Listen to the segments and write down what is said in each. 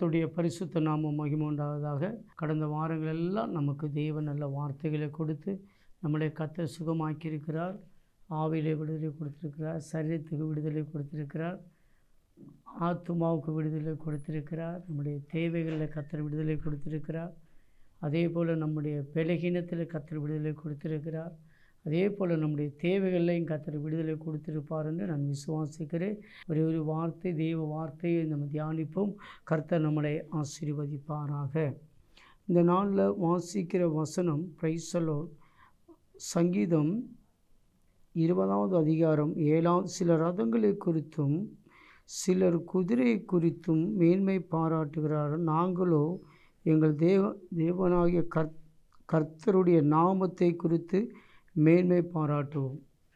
கர்த்தருடைய பரிசுத்த நாமம் மகிமை உண்டாவதாக கடந்த வாரங்கள் எல்லாம் நமக்கு தேவன் நல்ல வார்த்தைகளை கொடுத்து நம்மளை கத்த சுகமாக்கியிருக்கிறார் ஆவிலே விடுதலை கொடுத்திருக்கிறார் சரீரத்துக்கு விடுதலை கொடுத்திருக்கிறார் ஆத்துமாவுக்கு விடுதலை கொடுத்திருக்கிறார் நம்முடைய தேவைகளில் கத்தர் விடுதலை கொடுத்திருக்கிறார் அதே போல் நம்முடைய பலகீனத்தில் கத்தர் விடுதலை கொடுத்திருக்கிறார் அதே போல் நம்முடைய தேவைகளையும் கத்தர் விடுதலை கொடுத்திருப்பார் என்று நான் விசுவாசிக்கிறேன் ஒரே ஒரு வார்த்தை தெய்வ வார்த்தையை நம்ம தியானிப்போம் கர்த்தர் நம்மளை ஆசீர்வதிப்பாராக இந்த நாளில் வாசிக்கிற வசனம் பிரைசலோ சங்கீதம் இருபதாவது அதிகாரம் ஏழாம் சில ரதங்களை குறித்தும் சிலர் குதிரை குறித்தும் மேன்மை பாராட்டுகிறார்கள் நாங்களோ எங்கள் தேவ தேவனாகிய கர் கர்த்தருடைய நாமத்தை குறித்து மேன்மை பாராட்டுவோம்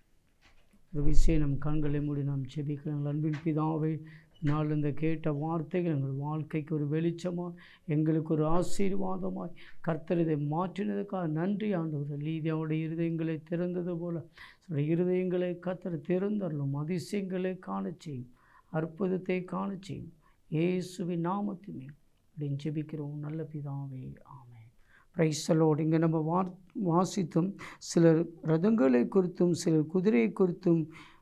ஒரு விஷயம் நம் கண்களை மூடி நாம் செபிக்கிறோம் அன்பின் பிதாவை நாள் இந்த கேட்ட வார்த்தைகள் எங்கள் வாழ்க்கைக்கு ஒரு வெளிச்சமாக எங்களுக்கு ஒரு ஆசீர்வாதமாய் கர்த்தர் இதை மாற்றினதுக்காக நன்றி ஆண்டவர் லீதியாவுடைய இருதயங்களை திறந்தது போல சில இருதயங்களை கர்த்தர் திறந்தரலும் அதிசயங்களை காணச் செய்யும் அற்புதத்தை காணச் செய்யும் இயேசுவின் நாமத்திமே அப்படின்னு ஜெபிக்கிறோம் நல்ல பிதாவே ஆமென் பிரைசலோடு இங்கே நம்ம வா வாசித்தும் சிலர் ரதங்களை குறித்தும் சிலர் குதிரையை குறித்தும்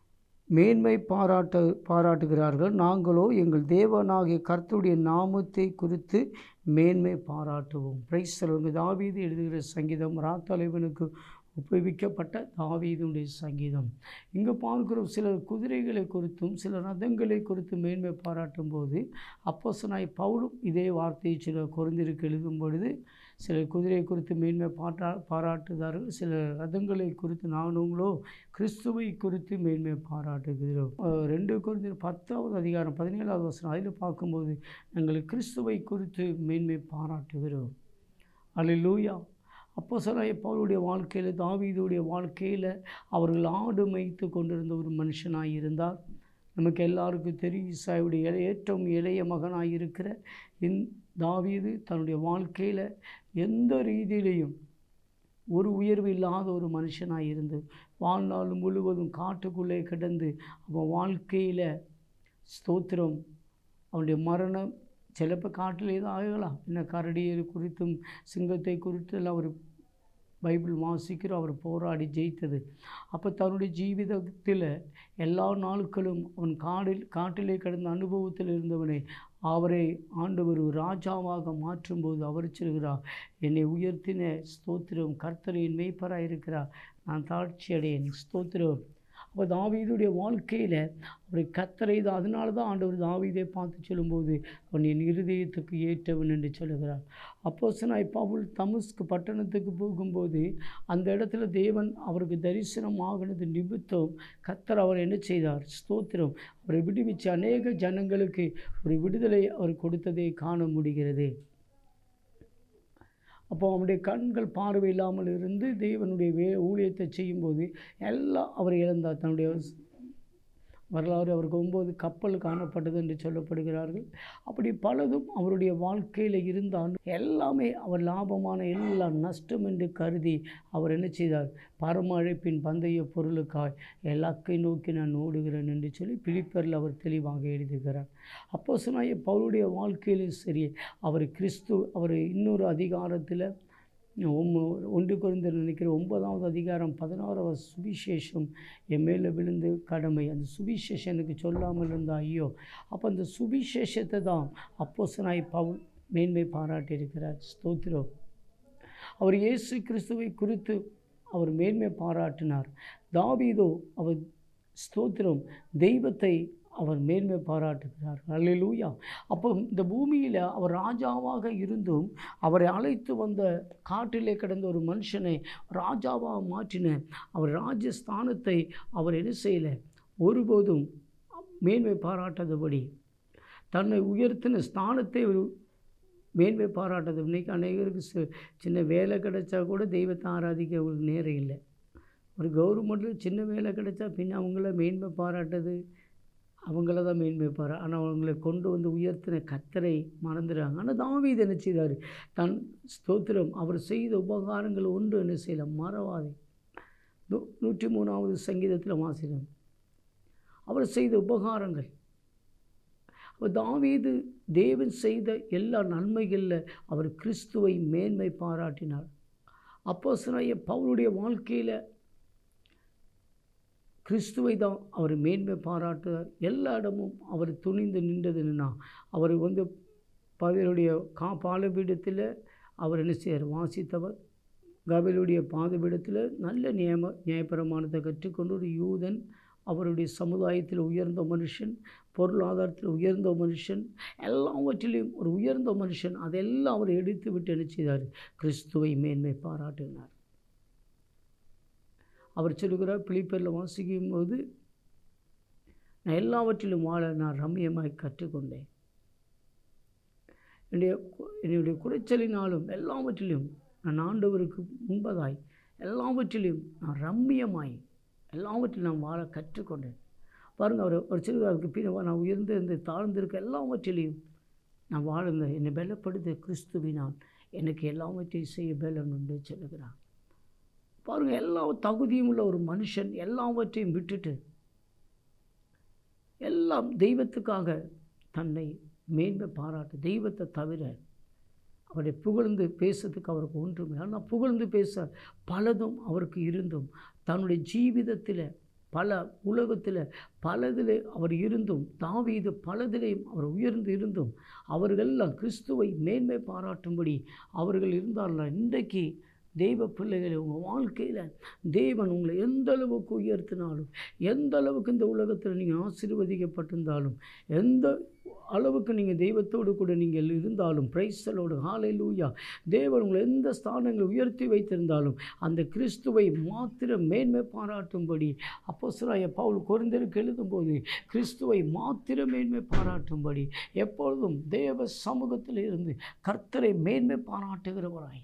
மேன்மை பாராட்ட பாராட்டுகிறார்கள் நாங்களோ எங்கள் தேவனாகிய கர்த்தருடைய நாமத்தை குறித்து மேன்மை பாராட்டுவோம் பிரைசலோங்க தாவீது எழுதுகிற சங்கீதம் ராத்தலைவனுக்கு உபயோகிக்கப்பட்ட தாவீதுடைய சங்கீதம் இங்கே பார்க்கிறோம் சிலர் குதிரைகளை குறித்தும் சில ரதங்களை குறித்து மேன்மை பாராட்டும் போது அப்போசனாய் பவுலும் இதே வார்த்தையை சில குறைந்திருக்கு எழுதும் பொழுது சிலர் குதிரை குறித்து மேன்மை பாட்டா பாராட்டுகிறார்கள் சில ரதங்களை குறித்து நானுங்களோ கிறிஸ்துவை குறித்து மேன்மை பாராட்டுகிறோம் அஹ் ரெண்டு குறைந்த பத்தாவது அதிகாரம் பதினேழாவது வசனம் அதில் பார்க்கும்போது நாங்கள் கிறிஸ்துவை குறித்து மேன்மை பாராட்டுகிறோம் அல்லேலூயா அப்போ சொல்லாய பவுலுடைய வாழ்க்கையில் தாவீதுடைய வாழ்க்கையில் அவர்கள் ஆடு மேய்த்து கொண்டிருந்த ஒரு மனுஷனாக இருந்தார் நமக்கு எல்லாருக்கும் தெரியும் ஈசாயுடைய இளைய ஏற்றம் இளைய மகனாக இருக்கிற இந் தாவீது தன்னுடைய வாழ்க்கையில் எந்த ரீதியிலையும் ஒரு உயர்வு இல்லாத ஒரு மனுஷனாக இருந்து வாழ்நாள் முழுவதும் காட்டுக்குள்ளே கிடந்து அவன் வாழ்க்கையில் ஸ்தோத்திரம் அவனுடைய மரணம் சிலப்போ காட்டிலே தான் ஆகலாம் என்ன கரடியை குறித்தும் சிங்கத்தை குறித்து அவர் பைபிள் வாசிக்கிறோம் அவர் போராடி ஜெயித்தது அப்போ தன்னுடைய ஜீவிதத்தில் எல்லா நாட்களும் அவன் காடில் காட்டிலே கிடந்த அனுபவத்தில் இருந்தவனை அவரை ஆண்டவர் ஒரு ராஜாவாக மாற்றும்போது அவர் சொல்கிறார் என்னை உயர்த்தின ஸ்தோத்திரம் கர்த்தரின் மெய்ப்பராக இருக்கிறார் நான் தாழ்ச்சி அடையேன் ஸ்தோத்திரம் அப்போ தாவீதுடைய வாழ்க்கையில் அவரை கத்தரை தான் அதனால தான் ஆண்டவர் தாவீதை பார்த்து சொல்லும்போது அவன் என் இருதயத்துக்கு ஏற்றவன் என்று சொல்லுகிறார் அப்போ நான் பவுல் தமுஸ்கு பட்டணத்துக்கு போகும்போது அந்த இடத்துல தேவன் அவருக்கு தரிசனம் ஆகினது நிமித்தம் கத்தர் அவர் என்ன செய்தார் ஸ்தோத்திரம் அவரை விடுவிச்சு அநேக ஜனங்களுக்கு ஒரு விடுதலை அவர் கொடுத்ததை காண முடிகிறது அப்போ அவனுடைய கண்கள் பார்வை இல்லாமல் இருந்து தேவனுடைய வே ஊழியத்தை செய்யும்போது எல்லாம் அவர் இழந்தார் தன்னுடைய வரலாறு அவருக்கு ஒம்பது கப்பல் காணப்பட்டது என்று சொல்லப்படுகிறார்கள் அப்படி பலதும் அவருடைய வாழ்க்கையில் இருந்தாலும் எல்லாமே அவர் லாபமான எல்லாம் நஷ்டம் என்று கருதி அவர் என்ன செய்தார் பரம அழைப்பின் பந்தய பொருளுக்காய் எல்லாக்கை நோக்கி நான் ஓடுகிறேன் என்று சொல்லி பிலிப்பரில் அவர் தெளிவாக எழுதுகிறார் அப்போ சொன்னாய பவுளுடைய வாழ்க்கையிலும் சரி அவர் கிறிஸ்து அவர் இன்னொரு அதிகாரத்தில் ஒன்று குறைந்து நினைக்கிற ஒன்பதாவது அதிகாரம் பதினாறாவது சுவிசேஷம் என் மேலே விழுந்து கடமை அந்த சுவிசேஷம் எனக்கு சொல்லாமல் இருந்தா ஐயோ அப்போ அந்த சுவிசேஷத்தை தான் அப்போசனாய் பவுல் மேன்மை பாராட்டியிருக்கிறார் ஸ்தோத்திரம் அவர் இயேசு கிறிஸ்துவை குறித்து அவர் மேன்மை பாராட்டினார் தாவீதோ அவர் ஸ்தோத்திரம் தெய்வத்தை அவர் மேன்மை பாராட்டுகிறார் அல்லேலூயா அப்போ இந்த பூமியில் அவர் ராஜாவாக இருந்தும் அவரை அழைத்து வந்த காட்டிலே கிடந்த ஒரு மனுஷனை ராஜாவாக மாற்றின அவர் ராஜஸ்தானத்தை அவர் என்ன செய்யலை ஒருபோதும் மேன்மை பாராட்டாதபடி தன்னை உயர்த்தின ஸ்தானத்தை ஒரு மேன்மை பாராட்டது இன்றைக்கி அநேகருக்கு சி- சின்ன வேலை கிடைச்சா கூட தெய்வத்தை ஆராதிக்க அவங்களுக்கு நேரம் இல்லை ஒரு கவர்மெண்ட்டில் சின்ன வேலை கிடைச்சா பின்ன அவங்கள மேன்மை பாராட்டது அவங்கள தான் மேன்மை பாரா ஆனால் அவங்களை கொண்டு வந்து உயர்த்தின கத்தரை மறந்துடுறாங்க ஆனால் தாவீது என்ன செய்தார் தன் ஸ்தோத்திரம் அவர் செய்த உபகாரங்கள் ஒன்று என்ன செய்யல மறவாதே நூ நூற்றி மூணாவது சங்கீதத்தில் வாசிடும் அவர் செய்த உபகாரங்கள் அப்ப தாவீது தேவன் செய்த எல்லா நன்மைகளில் அவர் கிறிஸ்துவை மேன்மை பாராட்டினார் அப்போ பவுலுடைய வாழ்க்கையில் கிறிஸ்துவை தான் அவர் மேன்மை பாராட்டுறார் எல்லா இடமும் அவர் துணிந்து நின்றதுன்னா அவர் வந்து பவுலுடைய கா பாலபீடத்தில் அவர் என்ன செய்யார் வாசித்தவர் கபிலுடைய பாதபீடத்தில் நல்ல நியம நியாயப்பிரமாணத்தை கற்றுக்கொண்டு ஒரு யூதன் அவருடைய சமுதாயத்தில் உயர்ந்த மனுஷன் பொருளாதாரத்தில் உயர்ந்த மனுஷன் எல்லாவற்றிலையும் ஒரு உயர்ந்த மனுஷன் அதெல்லாம் அவர் எடுத்து விட்டு என்ன செய்தார் கிறிஸ்துவை மேன்மை பாராட்டினார் அவர் சொல்லுகிறார் பிலிப்பரில் வாசிக்கும் போது நான் எல்லாவற்றிலும் வாழ நான் ரம்மியமாய் கற்றுக்கொண்டேன் என்னுடைய கு- என்னுடைய குறைச்சலினாலும் எல்லாவற்றிலும் நான் ஆண்டவருக்கு முன்பதாய் எல்லாவற்றிலும் நான் ரம்மியமாய் எல்லாவற்றிலும் நான் வாழ கற்றுக்கொண்டேன் பாருங்கள் அவர் ஒரு சிறுவருக்கு பின்ன நான் உயர்ந்து இந்த தாழ்ந்திருக்க எல்லாவற்றிலையும் நான் வாழ்ந்த என்னை பலப்படுத்த கிறிஸ்துவினால் எனக்கு எல்லாவற்றையும் செய்ய பலன் உண்டு சொல்லுகிறார் பாருங்கள் எல்லா தகுதியும் உள்ள ஒரு மனுஷன் எல்லாவற்றையும் விட்டுட்டு எல்லாம் தெய்வத்துக்காக தன்னை மேன்மை பாராட்டு தெய்வத்தை தவிர அவரை புகழ்ந்து பேசுறதுக்கு அவருக்கு ஒன்றுமே ஆனால் புகழ்ந்து பேச பலதும் அவருக்கு இருந்தும் தன்னுடைய ஜீவிதத்தில் பல உலகத்தில் பலதிலே அவர் இருந்தும் தாவீது பலதிலேயும் அவர் உயர்ந்து இருந்தும் அவர்களெல்லாம் கிறிஸ்துவை மேன்மை பாராட்டும்படி அவர்கள் இருந்தார்கள் இன்றைக்கு தெய்வ பிள்ளைகளை உங்கள் வாழ்க்கையில் தேவன் உங்களை எந்த அளவுக்கு உயர்த்தினாலும் எந்த அளவுக்கு இந்த உலகத்தில் நீங்கள் ஆசீர்வதிக்கப்பட்டிருந்தாலும் எந்த அளவுக்கு நீங்கள் தெய்வத்தோடு கூட நீங்கள் இருந்தாலும் பிரைசலோடு ஹாலை லூயா தேவன் உங்களை எந்த ஸ்தானங்களை உயர்த்தி வைத்திருந்தாலும் அந்த கிறிஸ்துவை மாத்திரம் மேன்மை பாராட்டும்படி அப்போ பவுல் குறைந்தருக்கு எழுதும்போது கிறிஸ்துவை மாத்திரம் மேன்மை பாராட்டும்படி எப்பொழுதும் தேவ சமூகத்தில் இருந்து கர்த்தரை மேன்மை பாராட்டுகிறவராய்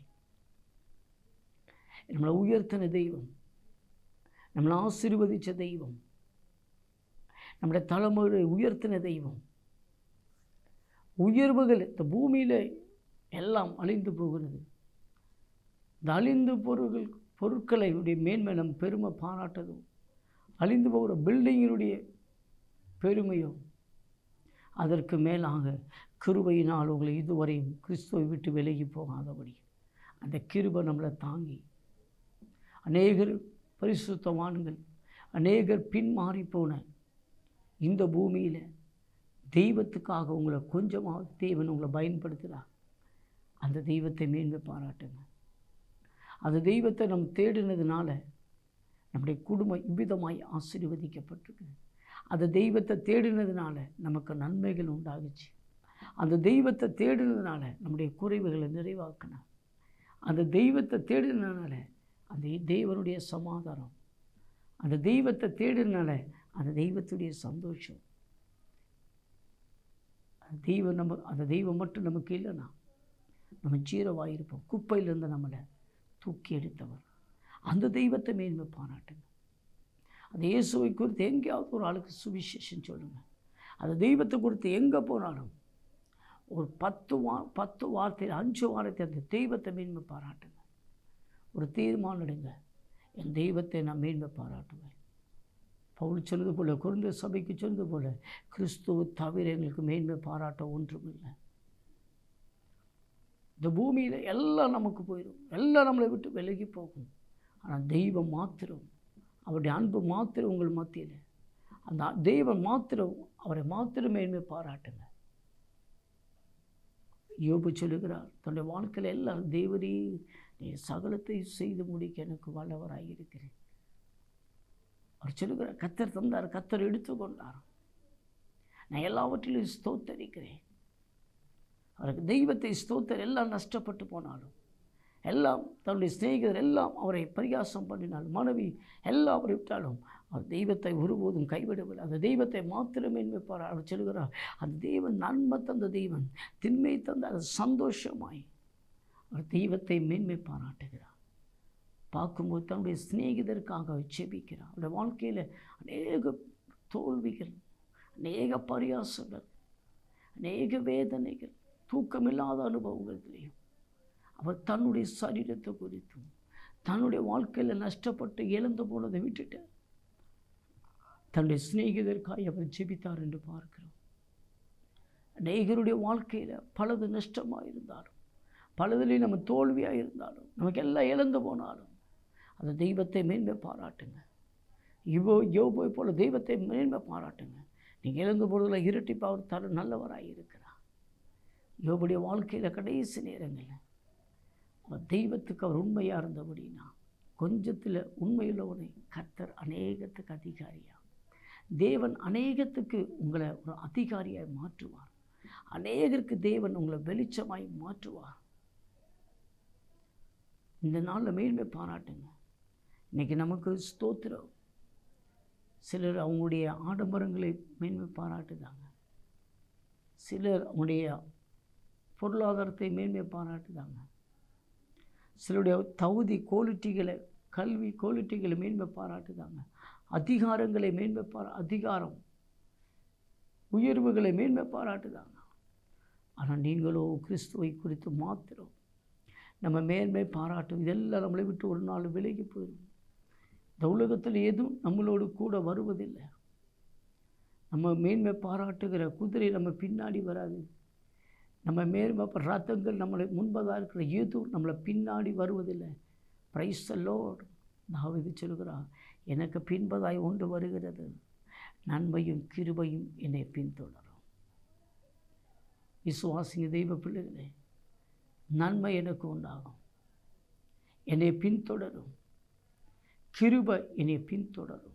நம்மளை உயர்த்தின தெய்வம் நம்மளை ஆசீர்வதித்த தெய்வம் நம்முடைய தலைமுறை உயர்த்தின தெய்வம் உயர்வுகள் இந்த பூமியில் எல்லாம் அழிந்து போகிறது இந்த அழிந்து பொருள்கள் பொருட்களுடைய மேன்மை நம் பெருமை பாராட்டதும் அழிந்து போகிற பில்டிங்கினுடைய பெருமையும் அதற்கு மேலாக கிருபையினால் உங்களை இதுவரையும் கிறிஸ்துவை விட்டு விலகி போகாதபடி அந்த கிருபை நம்மளை தாங்கி அநேகர் பரிசுத்தவான்கள் அநேகர் பின்மாறி போன இந்த பூமியில் தெய்வத்துக்காக உங்களை கொஞ்சமாக தேவன் உங்களை பயன்படுத்துகிறார் அந்த தெய்வத்தை மேன்மை பாராட்டுங்க அந்த தெய்வத்தை நம்ம தேடினதுனால நம்முடைய குடும்பம் இவ்விதமாய் ஆசீர்வதிக்கப்பட்டிருக்கு அந்த தெய்வத்தை தேடினதுனால நமக்கு நன்மைகள் உண்டாகுச்சு அந்த தெய்வத்தை தேடினதுனால நம்முடைய குறைவுகளை நிறைவாக்கினார் அந்த தெய்வத்தை தேடினதுனால அந்த தெய்வனுடைய சமாதானம் அந்த தெய்வத்தை தேடினால அந்த தெய்வத்துடைய சந்தோஷம் அந்த தெய்வம் நம்ம அந்த தெய்வம் மட்டும் நமக்கு இல்லைன்னா நம்ம ஜீரவாக இருப்போம் குப்பையிலேருந்து நம்மளை தூக்கி எடுத்தவர் அந்த தெய்வத்தை மேன்மை பாராட்டுங்க அந்த இயேசுவை குறித்து எங்கேயாவது ஒரு ஆளுக்கு சுவிசேஷம் சொல்லுங்கள் அந்த தெய்வத்தை குறித்து எங்கே போனாலும் ஒரு பத்து வா பத்து வார்த்தையில் அஞ்சு வாரத்தை அந்த தெய்வத்தை மேன்மை பாராட்டுங்க ஒரு தீர்மானம் எடுங்க என் தெய்வத்தை நான் மேன்மை பாராட்டுவேன் பவுல் சொன்னது போல குறைந்த சபைக்கு சொன்னது போல கிறிஸ்துவ தவிர எங்களுக்கு மேன்மை பாராட்ட ஒன்றுமில்லை இந்த பூமியில் எல்லாம் நமக்கு போயிடும் எல்லாம் நம்மளை விட்டு விலகி போகும் ஆனால் தெய்வம் மாத்திரம் அவருடைய அன்பு மாத்திரம் உங்கள் மத்தியில் அந்த தெய்வம் மாத்திரம் அவரை மாத்திரம் மேன்மை பாராட்டுங்க யோபு சொல்லுகிறார் தன்னுடைய வாழ்க்கையில் எல்லாம் தேவரே நீ சகலத்தை செய்து முடிக்க எனக்கு வல்லவராக இருக்கிறேன் அவர் சொல்லுகிறார் கத்தர் தந்தார் கத்தர் எடுத்துக்கொண்டார் நான் எல்லாவற்றிலும் ஸ்தோத்தரிக்கிறேன் அவருக்கு தெய்வத்தை ஸ்தோத்தர் எல்லாம் நஷ்டப்பட்டு போனாலும் எல்லாம் தன்னுடைய சிநேகிதர் எல்லாம் அவரை பரிகாசம் பண்ணினாலும் மனைவி எல்லாம் அவரை விட்டாலும் அவர் தெய்வத்தை ஒருபோதும் கைவிடவில்லை அந்த தெய்வத்தை மாத்திரமே மேற்பார் அவர் சொல்கிறார் அந்த தெய்வன் நன்மை தந்த தெய்வன் திண்மை தந்த அது சந்தோஷமாய் அவர் தெய்வத்தை மேன்மை பாராட்டுகிறார் பார்க்கும்போது தன்னுடைய சிநேகிதருக்காக செபிக்கிறார் அவருடைய வாழ்க்கையில் அநேக தோல்விகள் அநேக பரியாசங்கள் அநேக வேதனைகள் தூக்கமில்லாத அனுபவங்கள்லையும் அவர் தன்னுடைய சரீரத்தை குறித்தும் தன்னுடைய வாழ்க்கையில் நஷ்டப்பட்டு இழந்து போனதை விட்டுட்டு தன்னுடைய சிநேகிதருக்காய் அவர் ஜெபித்தார் என்று பார்க்கிறோம் அநேகருடைய வாழ்க்கையில் பலது நஷ்டமாக இருந்தாலும் பலதுலேயும் நம்ம தோல்வியாக இருந்தாலும் நமக்கு எல்லாம் இழந்து போனாலும் அந்த தெய்வத்தை மேன்மை பாராட்டுங்க யுவோ யோபோய் போல தெய்வத்தை மேன்மை பாராட்டுங்க நீங்கள் இழந்து போடுவதில் இரட்டிப்பாக அவர் தர நல்லவராக இருக்கிறார் யோபுடைய வாழ்க்கையில் கடைசி நேரங்களில் அவர் தெய்வத்துக்கு அவர் உண்மையாக இருந்தபடினா கொஞ்சத்தில் உண்மையுள்ளவனை கர்த்தர் அநேகத்துக்கு அதிகாரியா தேவன் அநேகத்துக்கு உங்களை ஒரு அதிகாரியாய் மாற்றுவார் அநேகருக்கு தேவன் உங்களை வெளிச்சமாய் மாற்றுவார் இந்த நாளில் மேன்மை பாராட்டுங்க இன்றைக்கி நமக்கு ஸ்தோத்திரம் சிலர் அவங்களுடைய ஆடம்பரங்களை மேன்மை பாராட்டுதாங்க சிலர் அவங்களுடைய பொருளாதாரத்தை மேன்மை பாராட்டுதாங்க சிலருடைய தகுதி குவாலிட்டிகளை கல்வி குவாலிட்டிகளை மேன்மை பாராட்டுதாங்க அதிகாரங்களை மேன்மை பாரா அதிகாரம் உயர்வுகளை மேன்மை பாராட்டுதாங்க ஆனால் நீங்களோ கிறிஸ்துவை குறித்து மாத்திரம் நம்ம மேன்மை பாராட்டும் இதெல்லாம் நம்மளை விட்டு ஒரு நாள் விலகி போயிடும் இந்த உலகத்தில் எதுவும் நம்மளோடு கூட வருவதில்லை நம்ம மேன்மை பாராட்டுகிற குதிரை நம்ம பின்னாடி வராது நம்ம மேன்மை ப- ரத்தங்கள் நம்மளை முன்பதாக இருக்கிற எதுவும் நம்மளை பின்னாடி வருவதில்லை பிரைஸ் லோட் நான் இது சொல்கிறார் எனக்கு பின்பதாய் ஒன்று வருகிறது நன்மையும் கிருபையும் என்னை பின்தொடரும் விசுவாசிங்க தெய்வ பிள்ளைகளே நன்மை எனக்கு உண்டாகும் என்னை பின்தொடரும் கிருபை என்னை பின்தொடரும்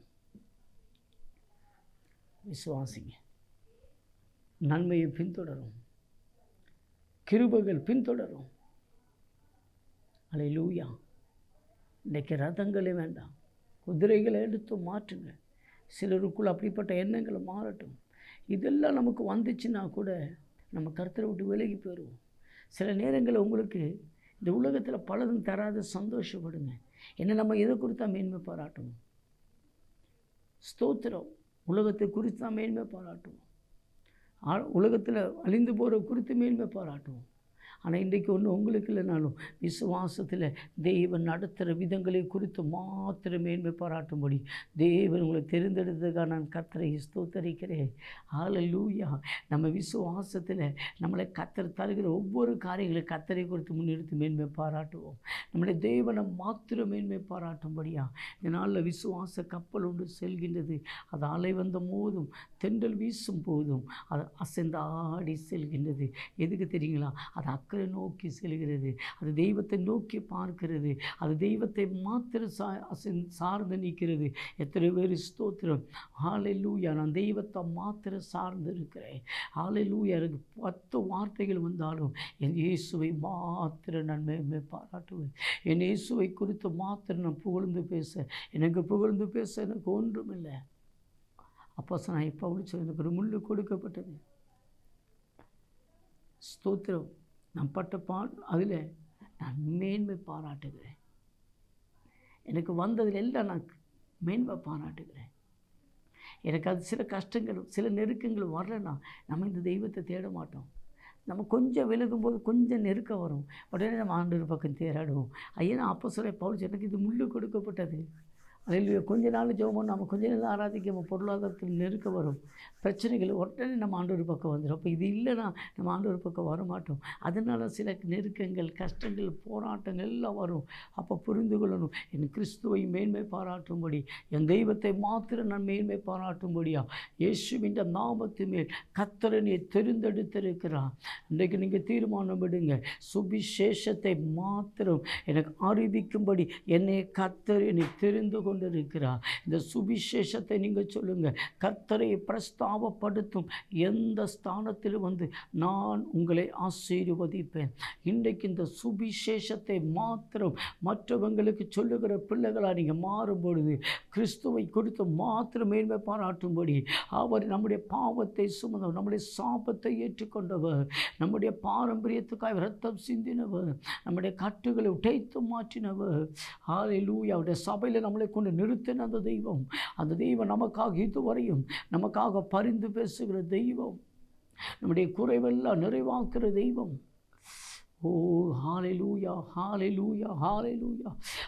விசுவாசிங்க நன்மையை பின்தொடரும் கிருபைகள் பின்தொடரும் அல்லேலூயா இன்றைக்கு ரதங்களே வேண்டாம் குதிரைகளை எடுத்து மாற்றுங்க சிலருக்குள் அப்படிப்பட்ட எண்ணங்களை மாறட்டும் இதெல்லாம் நமக்கு வந்துச்சுன்னா கூட நம்ம கருத்தரை விட்டு விலகி போயிடுவோம் சில நேரங்களில் உங்களுக்கு இந்த உலகத்தில் பலதும் தராத சந்தோஷப்படுங்க என்ன நம்ம எதை குறித்தா மேன்மை பாராட்டணும் ஸ்தோத்திரம் உலகத்தை குறித்து தான் மேன்மை பாராட்டுவோம் ஆ- உலகத்தில் அழிந்து போகிற குறித்து மேன்மை பாராட்டுவோம் ஆனால் இன்றைக்கு ஒன்று உங்களுக்கு இல்லைனாலும் விசுவாசத்தில் தேவன் நடத்துகிற விதங்களை குறித்து மாத்திரம் மேன்மை பாராட்டும்படி தேவன் உங்களை தெரிந்தெடுத்ததுக்காக நான் கத்தரை ஸ்தோத்தரிக்கிறேன் ஹalleluya நம்ம விசுவாசத்தில் நம்மளை கத்தர் தருகிற ஒவ்வொரு காரியங்களையும் கத்தரை குறித்து முன்னிறுத்தி மேன்மை பாராட்டுவோம் நம்முடைய தேவனை மாத்திரம் மேன்மை பாராட்டும்படியா இந்த நாளில் விசுவாச கப்பல் ஒன்று செல்கின்றது அது அலை வந்த போதும் தென்றல் வீசும் போதும் அது அசைந்து ஆடி செல்கின்றது எதுக்கு தெரியுங்களா அது அக்கறை நோக்கி செல்கிறது அது தெய்வத்தை நோக்கி பார்க்கிறது அது தெய்வத்தை மாத்திரம் சா அசைந்து சார்ந்து நிற்கிறது எத்தனை பேர் ஸ்தோத்திரம் ஹalleluya நான் தெய்வத்தை மாத்திரம் சார்ந்து இருக்கிறேன் ஹalleluya எனக்கு பத்து வார்த்தைகள் வந்தாலும் என் இயேசுவை மாத்திரம் நான் மேன்மை பாராட்டுவேன் என் இயேசுவை குறித்து மாத்திரம் நான் புகழ்ந்து பேச எனக்கு புகழ்ந்து பேச எனக்கு ஒன்றுமில்லை அப்போ நான் இப்போ சொல்லி எனக்கு ஒரு முள்ளு கொடுக்கப்பட்டது ஸ்தோத்திரம் நான் பட்ட பா அதில் நான் மேன்மை பாராட்டுகிறேன் எனக்கு வந்ததில் எல்லாம் நான் மேன்மை பாராட்டுகிறேன் எனக்கு அது சில கஷ்டங்களும் சில நெருக்கங்களும் வரலைன்னா நம்ம இந்த தெய்வத்தை தேட மாட்டோம் நம்ம கொஞ்சம் விலகும்போது கொஞ்சம் நெருக்கம் வரும் உடனே நம்ம ஆண்டவர் பக்கம் தேராடுவோம் ஐயா அப்போ சொல்ல பவுல் எனக்கு இது முள்ளு கொடுக்கப்பட்டது அதில் கொஞ்ச நாள் ஜெபம் பண்ணோம் நம்ம கொஞ்ச நாள் ஆராதிக்க நம்ம பொருளாதாரத்தில் நெருக்க வரும் பிரச்சனைகள் உடனே நம்ம ஆண்டவர் பக்கம் வந்துடும் அப்போ இது இல்லைன்னா நம்ம ஆண்டவர் பக்கம் வர மாட்டோம் அதனால சில நெருக்கங்கள் கஷ்டங்கள் போராட்டங்கள் எல்லாம் வரும் அப்போ புரிந்து கொள்ளணும் என் கிறிஸ்துவை மேன்மை பாராட்டும்படி என் தெய்வத்தை மாத்திரம் நான் மேன்மை பாராட்டும்படியா இயேசுவின் நாமத்து மேல் கத்தரனை தெரிந்தெடுத்திருக்கிறார் இன்றைக்கு நீங்கள் தீர்மானம் விடுங்க சுபிசேஷத்தை மாத்திரம் எனக்கு அறிவிக்கும்படி என்னை கர்த்தர் என்னை தெரிந்து கொண்டிருக்கிறார் இந்த சுபிசேஷத்தை நீங்கள் சொல்லுங்கள் கர்த்தரை பிரஸ்தாபப்படுத்தும் எந்த ஸ்தானத்தில் வந்து நான் உங்களை ஆசீர்வதிப்பேன் இன்றைக்கு இந்த சுபிசேஷத்தை மாத்திரம் மற்றவங்களுக்கு சொல்லுகிற பிள்ளைகளாக நீங்கள் மாறும் பொழுது கிறிஸ்துவை கொடுத்து மாத்திரம் மேன்மை பாராட்டும்படி அவர் நம்முடைய பாவத்தை சுமந்தவர் நம்முடைய சாபத்தை ஏற்றுக்கொண்டவர் நம்முடைய பாரம்பரியத்துக்காக ரத்தம் சிந்தினவர் நம்முடைய கட்டுகளை உடைத்து மாற்றினவர் ஹalleluya அவருடைய சபையில் நம்மளை கொண்டு நிறுத்தின அந்த தெய்வம் அந்த தெய்வம் நமக்காக இதுவரையும் நமக்காக பரிந்து பேசுகிற தெய்வம் நம்முடைய குறைவெல்லாம் நிறைவாக்குற தெய்வம் ஓ ஹalleluya ஹalleluya ஹalleluya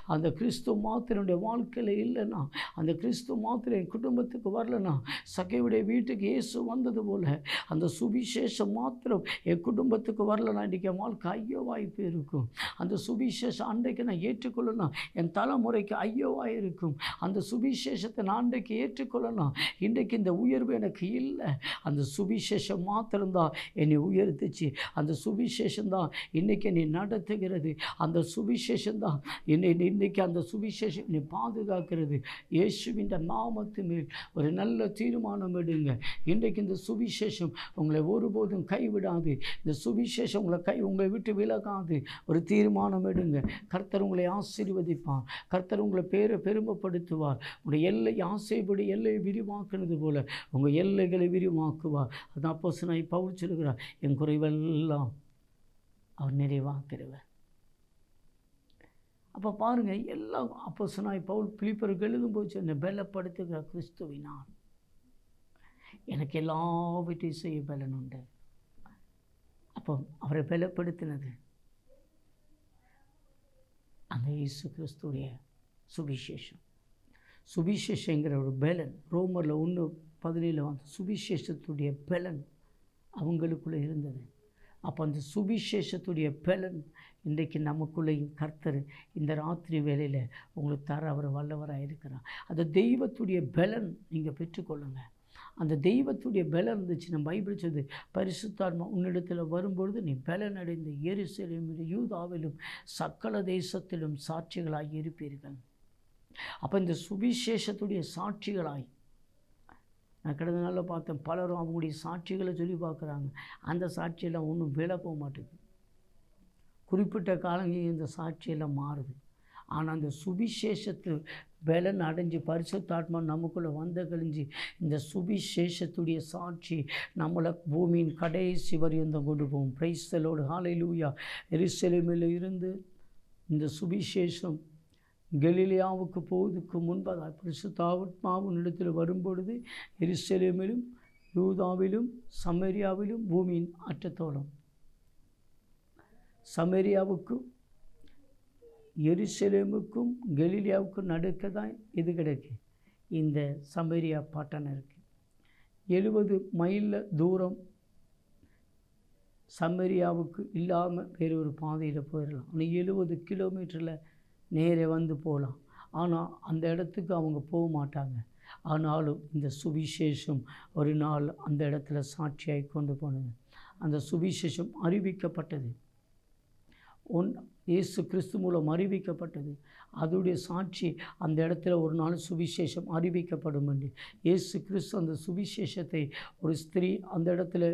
அந்த கிறிஸ்து மாத்திரனுடைய வாழ்க்கையில் இல்லைன்னா அந்த கிறிஸ்து மாத்திரம் என் குடும்பத்துக்கு வரலனா சகையுடைய வீட்டுக்கு இயேசு வந்தது போல் அந்த சுவிசேஷம் மாத்திரம் என் குடும்பத்துக்கு வரலனா இன்றைக்கி என் வாழ்க்கை ஐயோ வாய்ப்பு இருக்கும் அந்த சுவிசேஷம் அன்றைக்கு நான் ஏற்றுக்கொள்ளணும் என் தலைமுறைக்கு ஐயோவாக இருக்கும் அந்த சுவிசேஷத்தை நான் அன்றைக்கு ஏற்றுக்கொள்ளணும் இன்றைக்கு இந்த உயர்வு எனக்கு இல்லை அந்த சுவிசேஷம் மாத்திரம்தான் என்னை உயர்த்துச்சு அந்த சுவிசேஷம் தான் இன்றைக்கி என்னை நடத்துகிறது அந்த சுவிசேஷம் தான் என்னை இன்றைக்கி அந்த சுவிசேஷம் என்னை பாதுகாக்கிறது இயேசுவின் நாமத்து மேல் ஒரு நல்ல தீர்மானம் எடுங்க இன்றைக்கு இந்த சுவிசேஷம் உங்களை ஒருபோதும் கைவிடாது இந்த சுவிசேஷம் உங்களை கை உங்களை விட்டு விலகாது ஒரு தீர்மானம் எடுங்க கர்த்தர் உங்களை ஆசீர்வதிப்பார் கர்த்தர் உங்களை பேரை பெருமைப்படுத்துவார் உங்களுடைய எல்லை ஆசைப்படி எல்லையை விரிவாக்குனது போல உங்கள் எல்லைகளை விரிவாக்குவார் அதான் அப்போ நான் பவுல் சொல்லுகிறார் என் குறைவெல்லாம் அவர் நிறைவாக்குறவர் அப்போ பாருங்கள் எல்லாம் அப்போ சொன்னாய் பவுல் பிலிப்பருக்கு எழுதும்போது என்னை பலப்படுத்துகிற கிறிஸ்துவினான் எனக்கு எல்லாவற்றையும் செய்ய பலன் உண்டு அப்போ அவரை பலப்படுத்தினது அந்த இயேசு கிறிஸ்துடைய சுவிசேஷம் சுவிசேஷங்கிற ஒரு பலன் ரோமரில் ஒன்று பதினேழு அந்த சுவிசேஷத்துடைய பலன் அவங்களுக்குள்ளே இருந்தது அப்போ அந்த சுவிசேஷத்துடைய பலன் இன்றைக்கு நமக்குள்ளேயும் கர்த்தர் இந்த ராத்திரி வேளையில் உங்களுக்கு தர அவர் வல்லவராக இருக்கிறார் அந்த தெய்வத்துடைய பலன் நீங்கள் பெற்றுக்கொள்ளுங்க அந்த தெய்வத்துடைய பலன் இருந்துச்சு நம்ம பைபிள் சொல்லுது பரிசுத்தாத்மா உன்னிடத்தில் வரும்பொழுது நீ பலன் அடைந்த எருசலேமிலும் யூதாவிலும் சக்கல தேசத்திலும் சாட்சிகளாகி இருப்பீர்கள் அப்போ இந்த சுவிசேஷத்துடைய சாட்சிகளாய் நான் கடந்த நாளில் பார்த்தேன் பலரும் அவங்களுடைய சாட்சிகளை சொல்லி பார்க்குறாங்க அந்த சாட்சியெல்லாம் ஒன்றும் விலை போக மாட்டேங்குது குறிப்பிட்ட காலங்களில் இந்த சாட்சியெல்லாம் மாறுது ஆனால் அந்த சுவிசேஷத்து பலன் அடைஞ்சு பரிசுத்தாத்மா நமக்குள்ளே வந்த கழிஞ்சு இந்த சுவிசேஷத்துடைய சாட்சி நம்மளை பூமியின் கடைசி வரையும் கொண்டு போகும் பிரைஸ்தலோடு ஹாலையிலூயா எருசலேமில் இருந்து இந்த சுவிசேஷம் கலிலியாவுக்கு போவதுக்கு முன்பதாக பரிசுத்தாத்மாவின் இடத்தில் வரும்பொழுது எருசலேமிலும் யூதாவிலும் சமரியாவிலும் பூமியின் அற்றத்தோളം சமரியாவுக்கும் எருசலேமுக்கும் கலீலியாவுக்கும் நடுக்க தான் இது கிடக்கு இந்த சமரியா பட்டணம் இருக்குது எழுபது மைலில் தூரம் சமரியாவுக்கு இல்லாமல் வேறு ஒரு பாதையில் போயிடலாம் ஆனால் எழுபது கிலோமீட்டரில் நேரே வந்து போகலாம் ஆனால் அந்த இடத்துக்கு அவங்க போக மாட்டாங்க ஆனாலும் இந்த சுவிசேஷம் ஒரு நாள் அந்த இடத்துல சாட்சியாகி கொண்டு போனது அந்த சுவிசேஷம் அறிவிக்கப்பட்டது ஒன் இயேசு கிறிஸ்து மூலம் அறிவிக்கப்பட்டது அதோடைய சாட்சி அந்த இடத்துல ஒரு நாள் சுவிசேஷம் அறிவிக்கப்படும் என்று இயேசு கிறிஸ்து அந்த சுவிசேஷத்தை ஒரு ஸ்திரீ அந்த இடத்துல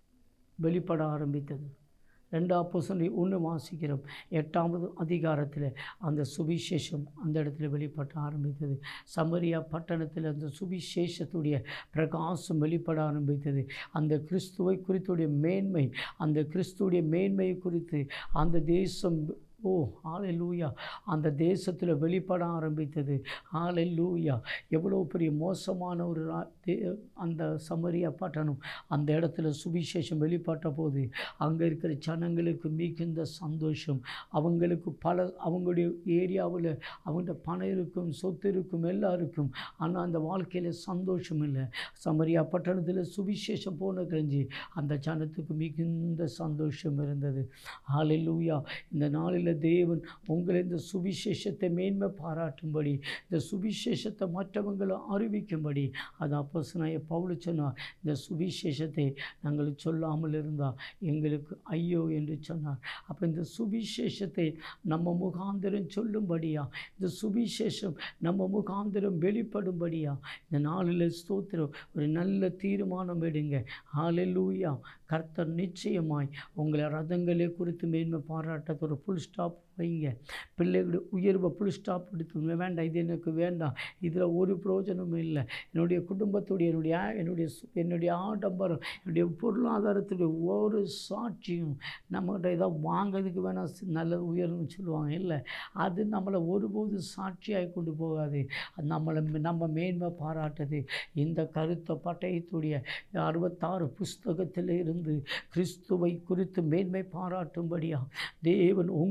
வெளிப்பட ஆரம்பித்தது ரெண்டாம் புசனை ஒன்று வாசிக்கிறோம் எட்டாவது அதிகாரத்தில் அந்த சுவிசேஷம் அந்த இடத்துல வெளிப்பட ஆரம்பித்தது சமரியா பட்டணத்தில் அந்த சுவிசேஷத்துடைய பிரகாசம் வெளிப்பட ஆரம்பித்தது அந்த கிறிஸ்துவை குறித்துடைய மேன்மை அந்த கிறிஸ்துடைய மேன்மையை குறித்து அந்த தேசம் ஓ ஆலை லூயா அந்த தேசத்தில் வெளிப்பட ஆரம்பித்தது ஆலை லூயா எவ்வளோ பெரிய மோசமான ஒரு ரா- தே- அந்த சமரியா பட்டணம் அந்த இடத்துல சுவிசேஷம் வெளிப்பட்ட போது அங்கே இருக்கிற ஜனங்களுக்கு மிகுந்த சந்தோஷம் அவங்களுக்கு பல அவங்களுடைய ஏரியாவில் அவங்கள்ட்ட பணம் இருக்கும் சொத்து இருக்கும் எல்லாருக்கும் ஆனால் அந்த வாழ்க்கையில் சந்தோஷம் இல்லை சமரியா பட்டணத்தில் சுவிசேஷம் போன கழிஞ்சு அந்த ஜனத்துக்கு மிகுந்த சந்தோஷம் இருந்தது ஹalleluya இந்த நாளில் தேவன் உங்களை இந்த சுவிசேஷத்தை மேன்மை பாராட்டும்படி இந்த சுவிசேஷத்தை மற்றவங்களை அறிவிக்கும்படி அது அப்போ பவுல் சொன்னார் இந்த சுவிசேஷத்தை நாங்கள் சொல்லாமல் இருந்தால் எங்களுக்கு ஐயோ என்று சொன்னார் அப்போ இந்த சுவிசேஷத்தை நம்ம முகாந்திரம் சொல்லும்படியா இந்த சுவிசேஷம் நம்ம முகாந்திரம் வெளிப்படும்படியா இந்த நாளில் ஸ்தோத்திரம் ஒரு நல்ல தீர்மானம் எடுங்க ஹalleluya கர்த்தர் நிச்சயமாய் உங்களை ரதங்களே குறித்து மேன்மை பாராட்டத்தை ஒரு ஃபுல் ஸ்டாப் வைங்க பிள்ளைகளுடைய உயர்வை ஃபுல் ஸ்டாப் எடுத்து வேண்டாம் இது எனக்கு வேண்டாம் இதில் ஒரு பிரயோஜனமும் இல்லை என்னுடைய குடும்பத்துடைய என்னுடைய ஆ- என்னுடைய சு- என்னுடைய ஆடம்பரம் என்னுடைய பொருளாதாரத்துடைய ஒரு சாட்சியும் நம்மகிட்ட ஏதோ வாங்கிறதுக்கு வேணால் சி- நல்லது உயர்வுன்னு சொல்லுவாங்க இல்லை அது நம்மளை ஒருபோது சாட்சியாகி கொண்டு போகாது அது நம்மளை மே- நம்ம மேன்மை பாராட்டுது இந்த கருத்த பட்டயத்துடைய அறுபத்தாறு புஸ்தகத்தில் இருந்து கிறிஸ்துவை குறித்து மேன்மை பாராட்டும்படியா தேவன் உங்களை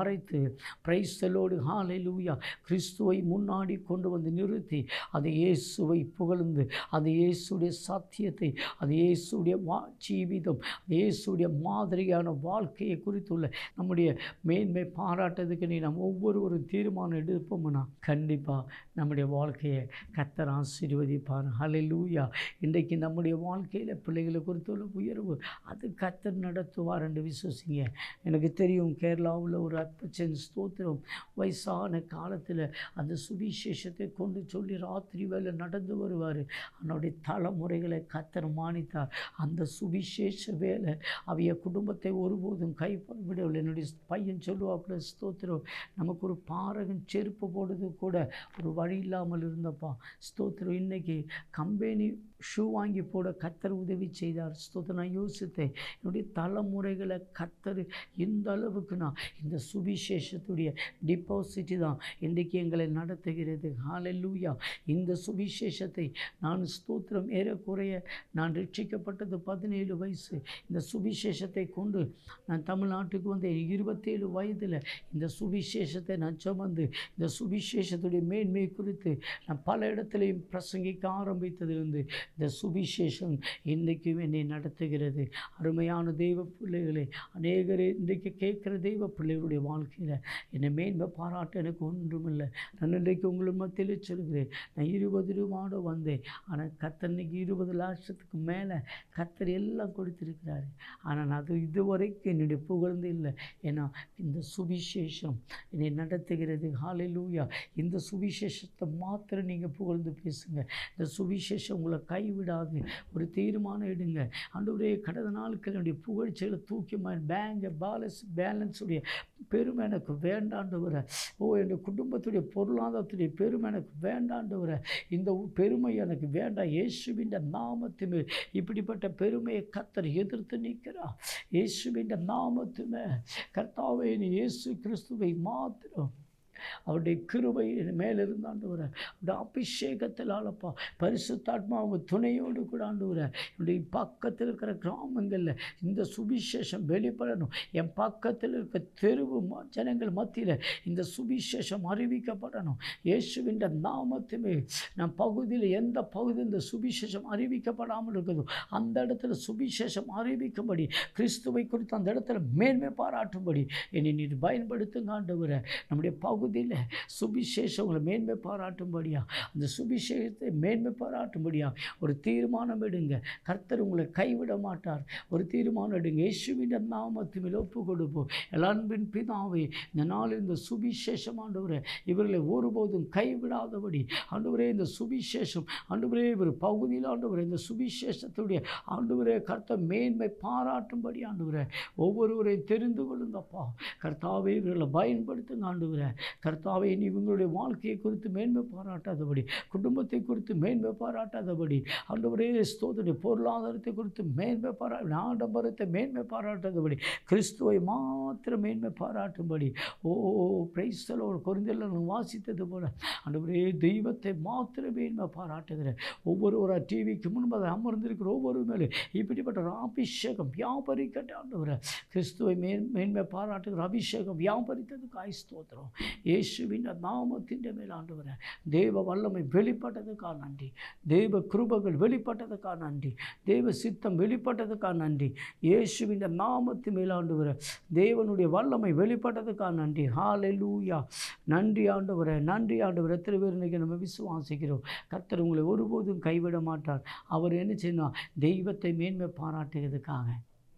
மறைத்து பிரைஸ்தலோடு ஹாலெலூயா கிறிஸ்துவை முன்னாடி கொண்டு வந்து நிறுத்தி அது இயேசுவை புகழ்ந்து அது இயேசுடைய சத்தியத்தை அது இயேசுடைய வா ஜீவிதம் அது இயேசுடைய மாதிரியான வாழ்க்கையை குறித்துள்ள நம்முடைய மேன்மை பாராட்டுறதுக்கு நீ நம்ம ஒவ்வொருவரும் தீர்மானம் எடுப்போம்னா கண்டிப்பாக நம்முடைய வாழ்க்கையை கத்தர் ஆசீர்வதிப்பார் ஹalleluya இன்றைக்கு நம்முடைய வாழ்க்கையில் பிள்ளைகளை குறித்துள்ள உயர்வு அது கத்தர் நடத்துவார் என்று விசுவசிங்க எனக்கு தெரியும் கேரளாவில் ஒரு அற்பச்சன் ஸ்தோத்திரம் வயசான காலத்தில் அந்த சுவிசேஷத்தை கொண்டு சொல்லி ராத்திரி வேலை நடந்து வருவார் அவனுடைய தலைமுறைகளை கத்தர் மானித்தார் அந்த சுவிசேஷ வேலை அவைய குடும்பத்தை ஒருபோதும் கைவிடவில்லை என்னுடைய பையன் சொல்லுவாப்புல ஸ்தோத்திரம் நமக்கு ஒரு பாரகன் செருப்பு போடுறது கூட ஒரு வழி இல்லாமல் இருந்தப்பா ஸ்தோத்திரம் இன்னைக்கு கம்பெனி ஷூ வாங்கி போட கத்தர் உதவி செய்தார் ஸ்தோத்திரம் நான் யோசித்தேன் என்னுடைய தலைமுறைகளை கத்தர் இந்த அளவுக்கு நான் இந்த சுவிசேஷத்துடைய டிபாசிட் தான் இன்றைக்கு எங்களை நடத்துகிறது ஹalleluya இந்த சுவிசேஷத்தை நான் ஸ்தோத்திரம் ஏறக்குறைய நான் ரட்சிக்கப்பட்டது பதினேழு வயசு இந்த சுவிசேஷத்தை கொண்டு நான் தமிழ்நாட்டுக்கு வந்து இருபத்தேழு வயதில் இந்த சுவிசேஷத்தை நான் சுமந்து இந்த சுவிசேஷத்துடைய மேன்மை குறித்து நான் பல இடத்துலையும் பிரசங்கிக்க ஆரம்பித்ததிலிருந்து இந்த சுவிசேஷம் இன்றைக்கும் என்னை நடத்துகிறது அருமையான தெய்வ பிள்ளைகளே அநேகரே இன்றைக்கு கேட்குற தெய்வ பிள்ளைகளுடைய வாழ்க்கையில் என்னை மேன்மை பாராட்ட எனக்கு ஒன்றுமில்லை நான் இன்றைக்கு உங்களுக்கு மத்தியில் சொல்கிறேன் நான் இருபது ரூபாயோட வந்தேன் ஆனால் கத்தர் இன்னைக்கு இருபது லட்சத்துக்கு மேலே கத்தர் எல்லாம் கொடுத்துருக்கிறாரு ஆனால் நான் அது இதுவரைக்கும் என்னுடைய புகழ்ந்து இல்லை ஏன்னா இந்த சுவிசேஷம் என்னை நடத்துகிறது ஹalleluya இந்த சுவிசேஷத்தை மாத்திரம் நீங்கள் புகழ்ந்து பேசுங்க இந்த சுவிசேஷம் உங்களை கைவிடாது ஒரு தீர்மானம் எடுங்க ஆண்டவரே கடந்த நாட்கள் என்னுடைய புகழ்ச்சியில் தூக்கி பேங்க் பேலன்ஸ் பேலன்ஸுடைய பெருமை எனக்கு வேண்டாண்டவரை ஓ என்னுடைய குடும்பத்துடைய பொருளாதாரத்துடைய பெருமை எனக்கு வேண்டாண்டவரை இந்த உ- பெருமை எனக்கு வேண்டாம் இயேசுவின் நாமத்துமே இப்படிப்பட்ட பெருமையை கத்தர் எதிர்த்து நிற்கிறா இயேசுவின் நாமத்துமே கர்த்தாவே நீ இயேசு கிறிஸ்துவை மாத்திரம் அவருடைய கிருபை என் மேல் இருந்தாண்டவரை அவருடைய அபிஷேகத்தில் ஆளப்பா பரிசுத்தாத்மாவை துணையோடு கூட ஆண்டவரை என்னுடைய பக்கத்தில் இருக்கிற கிராமங்களில் இந்த சுவிசேஷம் வெளிப்படணும் என் பக்கத்தில் இருக்க தெருவு ம- ஜனங்கள் மத்தியில் இந்த சுவிசேஷம் அறிவிக்கப்படணும் இயேசுவின் நாமத்துமே நான் பகுதியில் எந்த பகுதி இந்த சுவிசேஷம் அறிவிக்கப்படாமல் இருக்குதோ அந்த இடத்துல சுவிசேஷம் அறிவிக்கும்படி கிறிஸ்துவை குறித்து அந்த இடத்துல மேன்மை பாராட்டும்படி என்னை நீர் பயன்படுத்துங்க ஆண்டவரை நம்முடைய பகுதியில் சுவிசேஷம் உங்களை மேன்மை பாராட்டும்படியா அந்த சுவிசேஷத்தை மேன்மை பாராட்டும்படியா ஒரு தீர்மானம் எடுங்க கர்த்தர் உங்களை கைவிட மாட்டார் ஒரு தீர்மானம் எடுங்க இயேசுவின் நாமத்து மேல் ஒப்பு கொடுப்போம் எல்லா அன்பின் பிதாவே இந்த நாளில் இந்த சுவிசேஷம் ஆண்டவரே இவர்களை ஒருபோதும் கைவிடாதபடி ஆண்டவரே இந்த சுவிசேஷம் ஆண்டவரே இவர் பகுதியில் ஆண்டவரே இந்த சுவிசேஷத்துடைய ஆண்டவரே கர்த்தர் மேன்மை பாராட்டும்படி ஆண்டவரே ஒவ்வொருவரையும் தெரிந்து கொள்ளுங்கப்பா கர்த்தாவே இவர்களை பயன்படுத்துங்க ஆண்டவரே கர்த்தாவே நீ இவங்களுடைய வாழ்க்கையை குறித்து மேன்மை பாராட்டாதபடி குடும்பத்தை குறித்து மேன்மை பாராட்டாதபடி ஆண்டவரே ஸ்தோதனுடைய பொருளாதாரத்தை குறித்து மேன்மை பாரா ஆடம்பரத்தை மேன்மை பாராட்டாதபடி கிறிஸ்துவை மாத்திரம் மேன்மை பாராட்டும்படி ஓ பிரைஸ்தலோ குறைந்தல வாசித்தது போல ஆண்டவரே தெய்வத்தை மாத்திரம் மேன்மை பாராட்டுகிற ஒவ்வொருவராக டிவிக்கு முன்பதாக அமர்ந்திருக்கிற ஒவ்வொரு மேலும் இப்படிப்பட்ட ஒரு அபிஷேகம் வியாபரிக்கட்ட ஆண்டவரை கிறிஸ்துவை மேன் மேன்மை பாராட்டுகிற அபிஷேகம் வியாபரித்ததுக்காய் ஸ்தோத்திரம் இயேசுவின் நாமத்தின் மேல் ஆண்டவரை தேவ வல்லமை வெளிப்பட்டதுக்காக நன்றி தேவ கிருபைகள் வெளிப்பட்டதுக்காக நன்றி தேவ சித்தம் வெளிப்பட்டதுக்காக நன்றி இயேசுவின் நாமத்து மேல் ஆண்டவரை தேவனுடைய வல்லமை வெளிப்பட்டதுக்காக நன்றி ஹalleluya நன்றி ஆண்டவரே நன்றி ஆண்டவரே எத்தனை பேர் இன்னைக்கு நம்ம விசுவாசிக்கிறோம் கர்த்தர் உங்களை ஒருபோதும் கைவிட மாட்டார் அவர் என்ன செய்யணும் தெய்வத்தை மேன்மை பாராட்டுகிறதுக்காக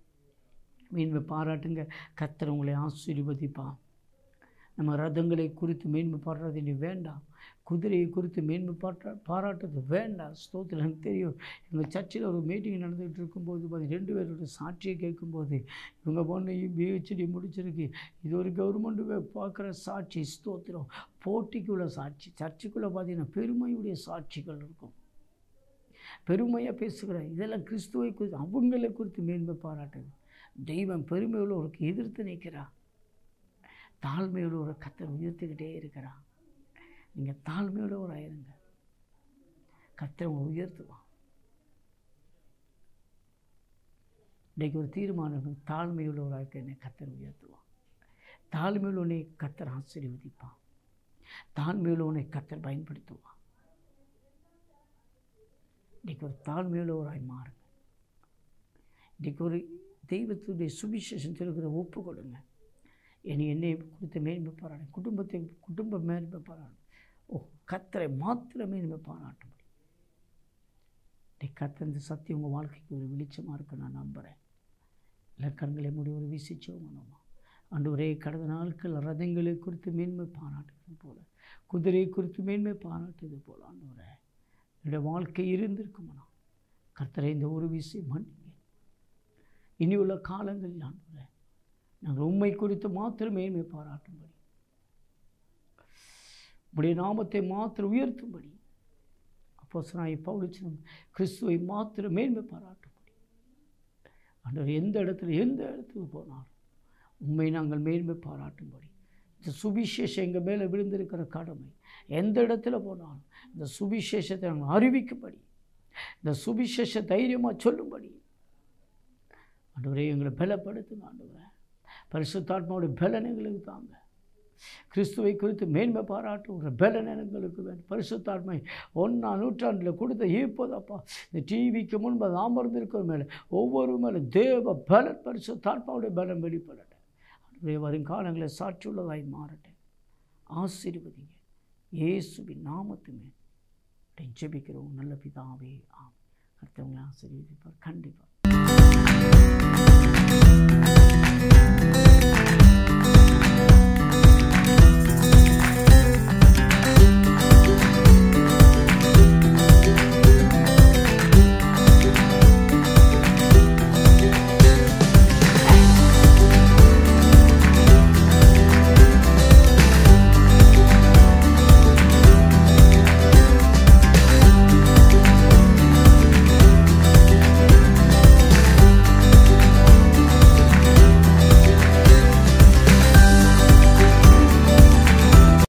மேன்மை பாராட்டுங்க கர்த்தர் உங்களை ஆசீர்வதிப்பான் நம்ம ரதங்களை குறித்து மேன்மை பாடுறது இனி வேண்டாம் குதிரையை குறித்து மேன்மை பாட்டா பாராட்டுறது வேண்டாம் ஸ்தோத்திரம் எனக்கு தெரியும் எங்கள் சர்ச்சில் ஒரு மீட்டிங் நடந்துகிட்டு இருக்கும்போது பாதி ரெண்டு பேரோட சாட்சியை கேட்கும்போது இவங்க பொண்ணு பிஹெச்டி முடிச்சிருக்கு இது ஒரு கவர்மெண்ட்டு பார்க்குற சாட்சி ஸ்தோத்திரம் போட்டிக்குள்ள சாட்சி சர்ச்சுக்குள்ளே பார்த்தீங்கன்னா பெருமையுடைய சாட்சிகள் இருக்கும் பெருமையாக பேசுகிறேன் இதெல்லாம் கிறிஸ்துவை குறித்து அவங்களை குறித்து மேன்மை பாராட்டுது தெய்வம் பெருமை உள்ளவருக்கு எதிர்த்து நிற்கிறான் தாழ்மையோட ஒரு கத்தர் உயர்த்திக்கிட்டே இருக்கிறான் நீங்கள் தாழ்மையோட ஒரு ஆயிருங்க கத்தர் உங்களை உயர்த்துவான் இன்றைக்கு ஒரு தீர்மானம் தாழ்மையுள்ள ஒரு ஆட்கள் என்னை கத்தர் உயர்த்துவான் தாழ்மையில் உன்னை கத்தர் ஆசீர்வதிப்பான் தாழ்மையில் உன்னை கத்தர் பயன்படுத்துவான் இன்றைக்கு ஒரு தாழ்மையுள்ளவராய் மாறுங்க இன்றைக்கு ஒரு தெய்வத்துடைய சுவிசேஷம் சொல்கிற ஒப்பு கொடுங்க இனி என்னை குறித்த மேன்மை பாராடு குடும்பத்தை குடும்ப மேன்மை பாராடு ஓ கத்தரை மாத்திர மேன்மை பாராட்ட முடியும் இன்றைக்கு கத்த இந்த சத்தியம் உங்கள் வாழ்க்கைக்கு ஒரு வெளிச்சமாக இருக்கு நான் நம்புகிறேன் இல்லை கண்களை மூடி ஒரு விசிச்சோம் பண்ணுவோமா அன்று ஒரே கடந்த நாட்கள் ரதங்களை குறித்து மேன்மை பாராட்டுவது போல குதிரை குறித்து மேன்மை பாராட்டுவது போல ஆண்டவரே என்னுடைய வாழ்க்கை இருந்திருக்குமனா கர்த்தரை இந்த ஒரு விஷயம் மன்னிங்க இனி உள்ள காலங்களில் ஆண்டவரே நாங்கள் உண்மை குறித்து மாத்திரம் மேன்மை பாராட்டும்படி உடைய நாமத்தை மாத்திரம் உயர்த்தும்படி அப்போ சொன்னாய் பவுலிச்சனம் கிறிஸ்துவை மாத்திரம் மேன்மை பாராட்டும்படி ஆண்டவர் எந்த இடத்துல எந்த இடத்துக்கு போனாலும் உண்மை நாங்கள் மேன்மை பாராட்டும்படி இந்த சுவிசேஷம் எங்கள் மேலே விழுந்திருக்கிற கடமை எந்த இடத்துல போனாலும் இந்த சுவிசேஷத்தை நாங்கள் அறிவிக்கும்படி இந்த சுவிசேஷ தைரியமாக சொல்லும்படி ஆண்டவரே எங்களை பலப்படுத்துங்க ஆண்டவரே பரிசுத்தாத்மாவுடைய பலன் எங்களுக்கு தாங்க கிறிஸ்துவை குறித்து மேன்மை பாராட்டுகிற பலன் எங்களுக்கு வேண்டும் பரிசுத்தாத்மை ஒன்றா நூற்றாண்டில் கொடுத்த ஈப்பதப்பா இந்த டிவிக்கு முன்பு அது அமர்ந்திருக்கிற மேலே ஒவ்வொரு மேலே தேவ பலன் பரிசுத்தாத்மாவுடைய பலன் வெளிப்படட்டும் ஆண்டவரே வருங்காலங்களில் சாட்சியுள்ளதாய் மாறட்டும் ஆசீர்வதிங்க இயேசுவின் நாமத்துமே ஜெபிக்கிறோம் நல்ல பிதாவே ஆம் கர்த்தவங்களை ஆசீர்வதிப்பார் கண்டிப்பாக